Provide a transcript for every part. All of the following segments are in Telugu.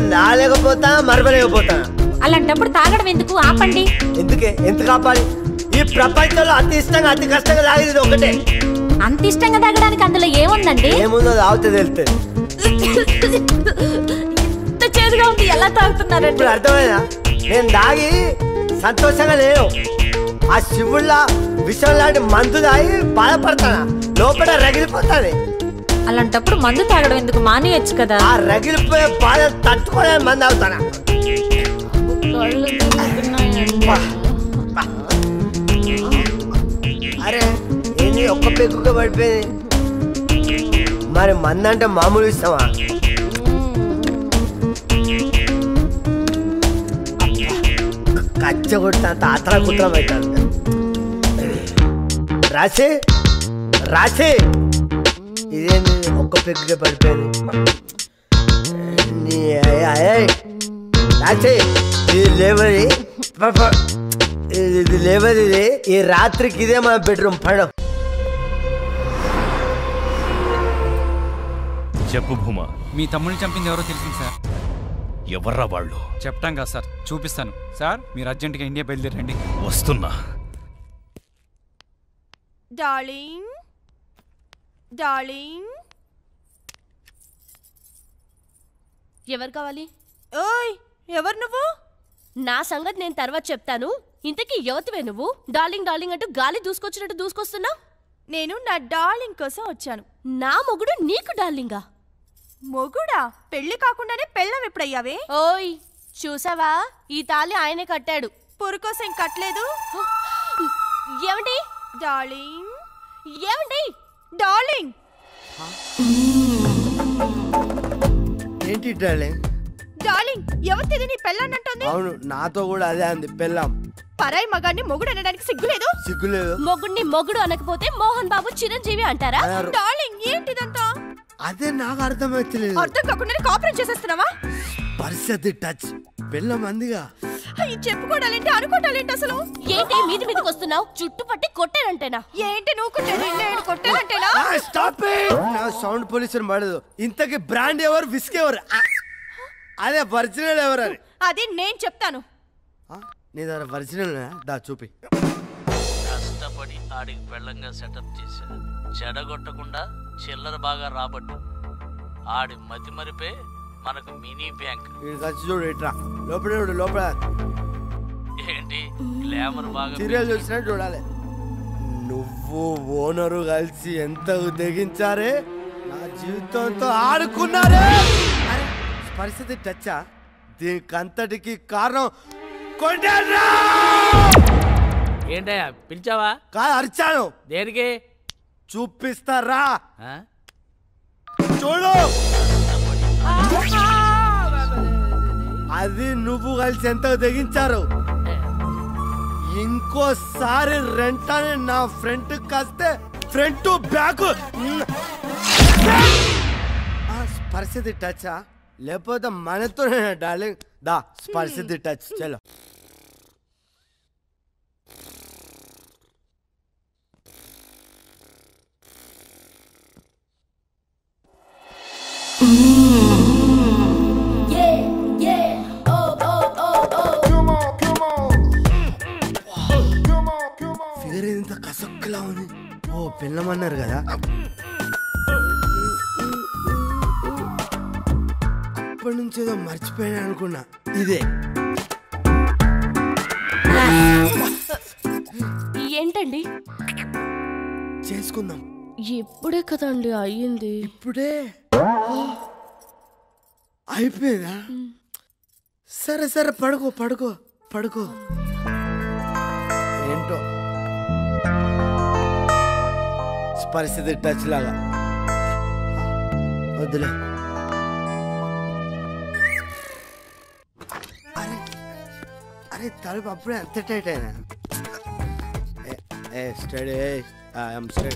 నాలేకపోతా మరవలేకపోతా అలాంటప్పుడు తాగడం ఎందుకు ఆపండి ఎందుకే ఎంత కాపాలి ఈ ప్రపంచంలో అతి ఇష్టంగా అతి కష్టంగా తాగేది ఇది ఒకటే అంత ఇష్టంగా తాగడానికి అందులో ఏముందండి ఏముందో తాగితే తెలుస్తుంది ఇంత చేదుగా ఉంది ఎలా తాగుతున్నారండి ఇప్పుడు అర్థమైనా నేను దాగి సంతోషంగా లేను ఆ శివుళ్ళ విషయం లాంటి మందు తాగి బాధపడతానా లోపల రగిలిపోతాది అలాంటప్పుడు మందు తాగడం ఎందుకు మానేయచ్చు కదా ఆ రగిలిపోయే బాధ తట్టుకోలేని మంది అవుతానా అరే ఏంటి ఒక్క పెక్కుగా పడిపోయింది మరి మంది అంటే మామూలు ఇస్తావా కచ్చ కొట్టినంత అతల కుట్రం అవుతుంది రాసి రాసి ఇదేంటి ఒక్క పెక్కుగా పడిపోయింది నీ అయ్య- అయ్య. రాసి ఇది లేవది ప- ప- ఇది ఇది లేవది ఇది ఈ రాత్రికి ఇదే మన బెడ్రూమ్ పడం చెప్పు భూమా మీ తమ్ముడిని చంపింది ఎవరో తెలిసింది సార్ ఎవర్రా వాళ్ళు చెప్తాం కదా సార్ చూపిస్తాను సార్ మీరు అర్జెంటుగా ఇండియా బయలుదేరండి వస్తున్నా డార్లింగ్ డార్లింగ్ ఎవరు కావాలి ఓయ్ ఎవరు నువ్వు నా సంగతి నేను తర్వాత చెప్తాను ఇంతకీ యువతివే నువ్వు డార్లింగ్ డార్లింగ్ అంటూ గాలి దూసుకొచ్చినట్టు దూసుకొస్తున్నావు నేను నా డార్లింగ్ కోసం వచ్చాను నా మొగుడు నీకు డార్లింగా మొగుడా పెళ్లి కాకుండానే పెళ్ళం ఎప్పుడయ్యావే ఓయ్ చూసావా ఈ తాళి ఆయనే కట్టాడు పొరు కోసం ఏం కట్టలేదు ఏమండి డార్లింగ్ ఏమండి డార్లింగ్ ఏంటి డార్లింగ్ డార్లింగ్ ఎవరిది నీ పెళ్ళాన్నంటుంది అవును నాతో కూడా అదే అంది పెళ్ళాం పరాయి మగాన్ని మొగుడు అనడానికి సిగ్గులేదు సిగ్గులేదు మొగుడిని మొగుడు అనకపోతే మోహన్ బాబు చిరంజీవి అంటారా అన్నారు. డార్లింగ్ ఏంటిదంతా అదే నాకు అర్థమవుతలేదు అర్థం కాకుండా కాపురం చేసేస్తున్నావా పరిస్థితి టచ్ పెళ్ళం అందిగా అయ్యి చెప్పుకోవడాలేంటి అనుకోవడాలేంటి అసలు ఏంటి మీది మీదకి వస్తున్నావు చుట్టుపట్టి కొట్టానంటేనా ఏంటి నువ్వు కొట్టేది నేను కొట్టానంటేనా స్టాప్ నా సౌండ్ పొల్యూషన్ పడదు ఇంతకి బ్రాండ్ ఎవరు విస్క్ ఎవరు ఆ, అదే ఒరిజినల్ ఎవరు అని అది నేను చెప్తాను ఆ, నీ దగ్గర ఒరిజినల్ దా చూపి కష్టపడి ఆడికి బెల్లంగా సెటప్ చేశాడు చెడగొట్టకుండా చిల్లర బాగా రాబట్టు ఆడి మతి మరిపే మనకు మినీ బ్యాంక్ వీడికి వచ్చి చూడు ఇట్రా లోపల చూడు లోపల ఏంటి గ్లామర్ బాగా సీరియల్ చూసినట్టు చూడాలి నువ్వు ఓనరు కలిసి ఎంత తెగించారే నా జీవితంతో ఆడుకున్నారే అరే, పరిస్థితి టచ్చా దీనికి అంతటికి కారణం కొండేరా ఏంటయ్యా పిలిచావా కాదు అరిచాను దేనికి చూపిస్తారా ఆ? చూడు అది నువ్వు కలిసి ఎంత తెగించారు ఇంకోసారి రెంట్ అని నా ఫ్రంట్ కాస్తే ఫ్రంట్ బ్యాక్ పరిస్థితి టచా లేకపోతే మనతోనే డార్లింగ్ దా పరిస్థితి టచ్ చలో ఫిగర్ ఇంత కసక్కులా ఉంది ఓ పిల్లమన్నారు కదా అప్పటి నుంచి ఏదో మర్చిపోయాను అనుకున్నా ఇదే ఏంటండి చేసుకుందాం ఇప్పుడే కదండి అయ్యింది ఇప్పుడే అయిపోయిందా సరే సరే పడుకో పడుకో పడుకో ఏంటో పరిస్థితి టచ్ లాగా వద్దులే అరే అరే తలుపు అప్పుడే అంత టైట్ అయినా ఏ స్టడీ ఐఎమ్ స్టడీ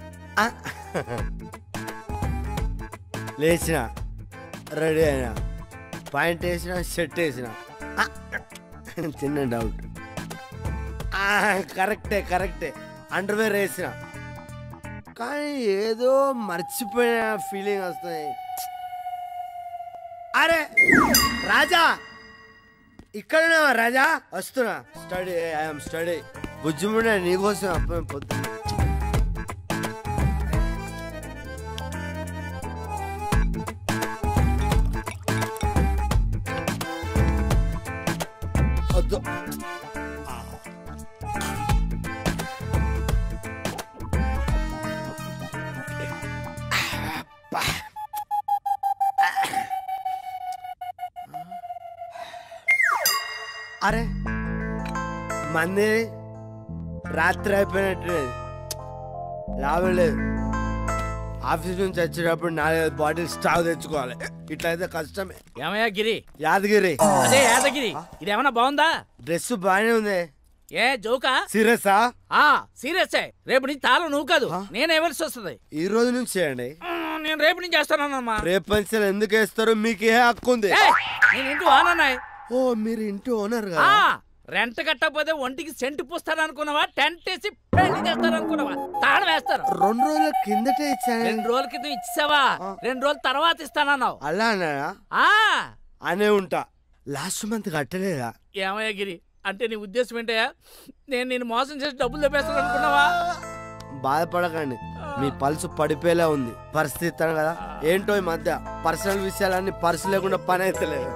లేచిన రెడీ అయినా పాయింట్ వేసిన షర్ట్ వేసిన చిన్న డౌట్ కరెక్టే కరెక్టే అండర్వేర్ వేసిన కానీ ఏదో మర్చిపోయిన ఫీలింగ్ వస్తుంది అరే రాజా ఇక్కడనేవా రాజా వస్తున్నా స్టడీ ఐఎమ్ స్టడీ బుజ్జిముడే నీకోసం అప్పుడు పొద్దు వద్దు అరే మంది రాత్రి అయిపోయినట్టు లాభం లేదు ఆఫీస్ నుంచి వచ్చేటప్పుడు నాలుగైదు బాటిల్ స్టాక్ తెచ్చుకోవాలి ఇట్లయితే కష్టమే ఏమయ్యా గిరి యాదగిరి అదే యాదగిరి ఇదేమన్నా బాగుందా డ్రెస్ బాగానే ఉంది ఏ జోకా సీరియసా ఆ సీరియస్ రేపు నుంచి తాళం నువ్వు కాదు నేను ఇవ్వాల్సి వస్తుంది ఈ రోజు నుంచి చేయండి మ్మ్, నేను రేపు నుంచి చేస్తానమ్మా రేపు పెన్షన్ ఎందుకు వేస్తారు మీకు ఏ హక్కు ఉంది నేను ఇంటి వానన్నాయి ఓ మీరు ఇంటి ఓనర్ ఆ కదా రెంట్ కట్టకపోతే ఒంటికి సెంటు పూస్తాను అనుకున్నావా టెంట్ వేసి పెళ్లి చేస్తారు అనుకున్నావా తాళం వేస్తారు రెండు రోజుల కిందటే ఇచ్చాను రెండు రోజుల క్రితం ఇచ్చావా రెండు రోజుల తర్వాత ఇస్తానన్నావు అలా అన్నాడా ఆ అనే ఉంటా లాస్ట్ మంత్ కట్టలేదా ఏమయ్యా గిరి అంటే నీ ఉద్దేశం ఏంటయ్యా నేను నేను మోసం చేసి డబ్బులు తెప్పేస్తాను అనుకున్నావా బాధపడకండి మీ పల్సు పడిపోయేలా ఉంది పరిస్థితి ఇస్తాను కదా ఏంటో ఈ మధ్య పర్సనల్ విషయాలన్నీ పర్సు లేకుండా పని అయితలేదు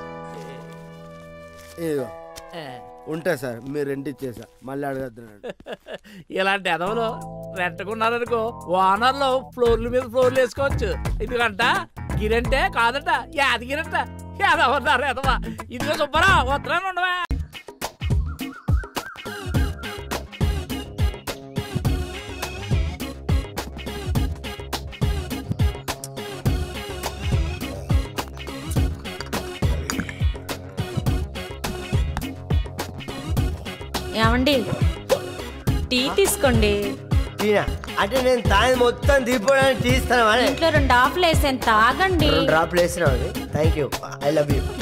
ఇదిగో ఏ, ఉంటా సార్ మీరు రెంట్ ఇచ్చేసా మళ్ళీ అడగద్దు ఇలాంటి ఎదవలు రెంట్కున్నారనుకో ఓనర్లో ఫ్లోర్ల మీద ఫ్లోర్లు వేసుకోవచ్చు ఎందుకంట గిరంటే కాదంట యాదగిరంట యాదవన్నారు ఎదవా ఇదిగో సుబ్బరా వస్తున్నాను ఉండవా ఏమండి టీ తీసుకోండి టీనా అంటే నేను తాగి మొత్తం తీసుకోవడానికి తీస్తాను అని ఇంట్లో రెండు ఆఫ్లు వేసాను తాగండి రెండు డ్రాప్లు వేసినావు thank you I love you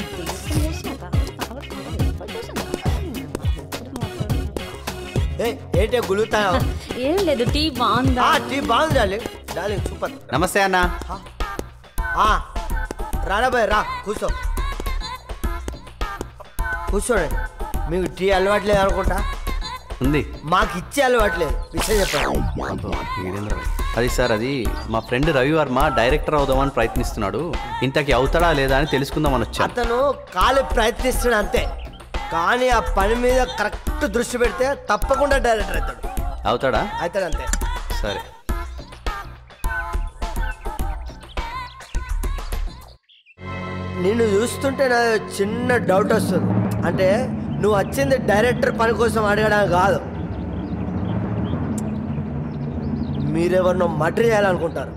ఏంటే గులుగుతావు ఏం లేదు టీ బాగుందా టీ బాగుంది డార్లింగ్ డార్లింగ్ సూపర్ నమస్తే అన్న ఆ, రారా బాయ్ రా కూర్చో కూర్చోండి మీకు టీ అలవాట్లేదు అనుకుంటా ఉంది మాకు ఇచ్చే అలవాట్లేదు విషయం చెప్పండి అది సార్ అది మా ఫ్రెండ్ రవి వర్మ డైరెక్టర్ అవుదామని ప్రయత్నిస్తున్నాడు ఇంతకి అవుతాడా లేదా అని తెలుసుకుందామని వచ్చాను అతను కాలు ప్రయత్నిస్తున్నాడు అంతే కానీ ఆ పని మీద కరెక్ట్ దృష్టి పెడితే తప్పకుండా డైరెక్టర్ అవుతాడు అవుతాడా అవుతాడు అంతే సరే నిన్ను చూస్తుంటే నాకు చిన్న డౌట్ వస్తుంది అంటే నువ్వు వచ్చింది డైరెక్టర్ పని కోసం అడగడానికి కాదు మీరెవరినో మర్డర్ చేయాలనుకుంటారు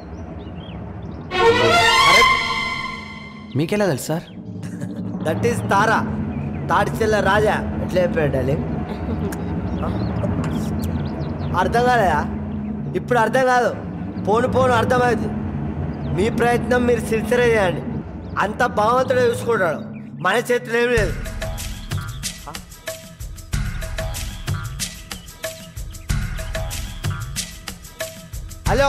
మీకెలా తెలుసు sir that is Tara Tadichella Raja ఎట్లా చెప్పాడు డార్లింగ్ అర్థం కాలేదా ఇప్పుడు అర్థం కాదు పోను పోను అర్థమైంది మీ ప్రయత్నం మీరు సిన్సియర్ చేయండి అంత భగవంతుడే చూసుకుంటాడు మన చేతిలో ఏం లేదు hello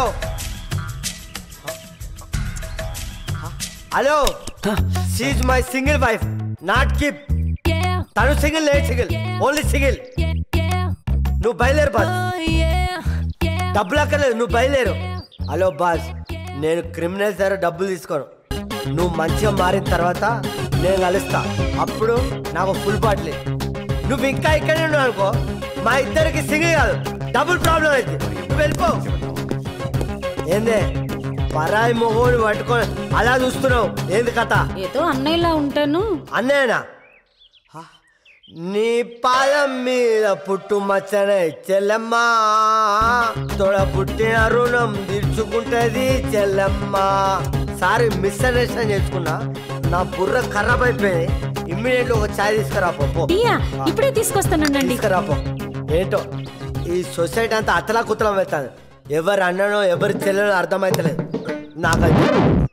hello she's my single wife not keep తను సింగిల్ లేదు సింగిల్ ఓన్లీ సింగిల్ నువ్వు బయలుదేరు బాస్ డబ్బులు అక్కర్లేదు నువ్వు బయలుదేరు హలో బాస్ నేను క్రిమినల్ సరే డబ్బులు తీసుకోను నువ్వు మంచిగా మారిన తర్వాత నేను కలుస్తా అప్పుడు నాకు ఫుల్ బాటిల్ నువ్వు ఇంకా ఇక్కడే ఉన్నావు అనుకో మా ఇద్దరికి సింగిల్ కాదు డబుల్ ప్రాబ్లం అయింది నువ్వు వెళ్ళిపో ఏందే పరాయి మొగోని పట్టుకొని అలా చూస్తున్నావు ఏంది కథ ఏదో అన్నయ్యలా ఉంటాను అన్నయ్యనా హ? నీ పాదం మీద పుట్టు మచ్చనే చెల్లెమ్మ తోడ పుట్టిన రుణం తీర్చుకుంటది చెల్లెమ్మ సారీ మిస్ అండర్స్టాండ్ చేసుకున్నా నా బుర్ర ఖరాబ్ అయిపోయింది ఇమ్మీడియట్ ఒక ఛాయ్ తీసుకురా పో, పో టీయా ఇప్పుడే తీసుకొస్తానండి తీసుకురా పో ఏంటో ఈ సొసైటీ అంతా అతలా కుతలం అవుతుంది ఎవరు అన్ననో ఎవరు చెల్లెనో అర్థమైతలేదు నాకైతే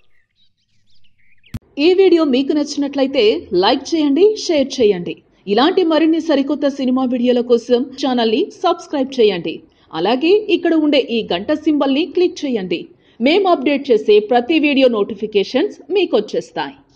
ఈ వీడియో మీకు నచ్చినట్లయితే లైక్ చేయండి షేర్ చేయండి ఇలాంటి మరిన్ని సరికొత్త సినిమా వీడియోల కోసం ఛానల్ని సబ్స్క్రైబ్ చేయండి అలాగే ఇక్కడ ఉండే ఈ గంట సింబల్ని క్లిక్ చేయండి మేము అప్డేట్ చేసే ప్రతి వీడియో నోటిఫికేషన్స్ మీకు వచ్చేస్తాయి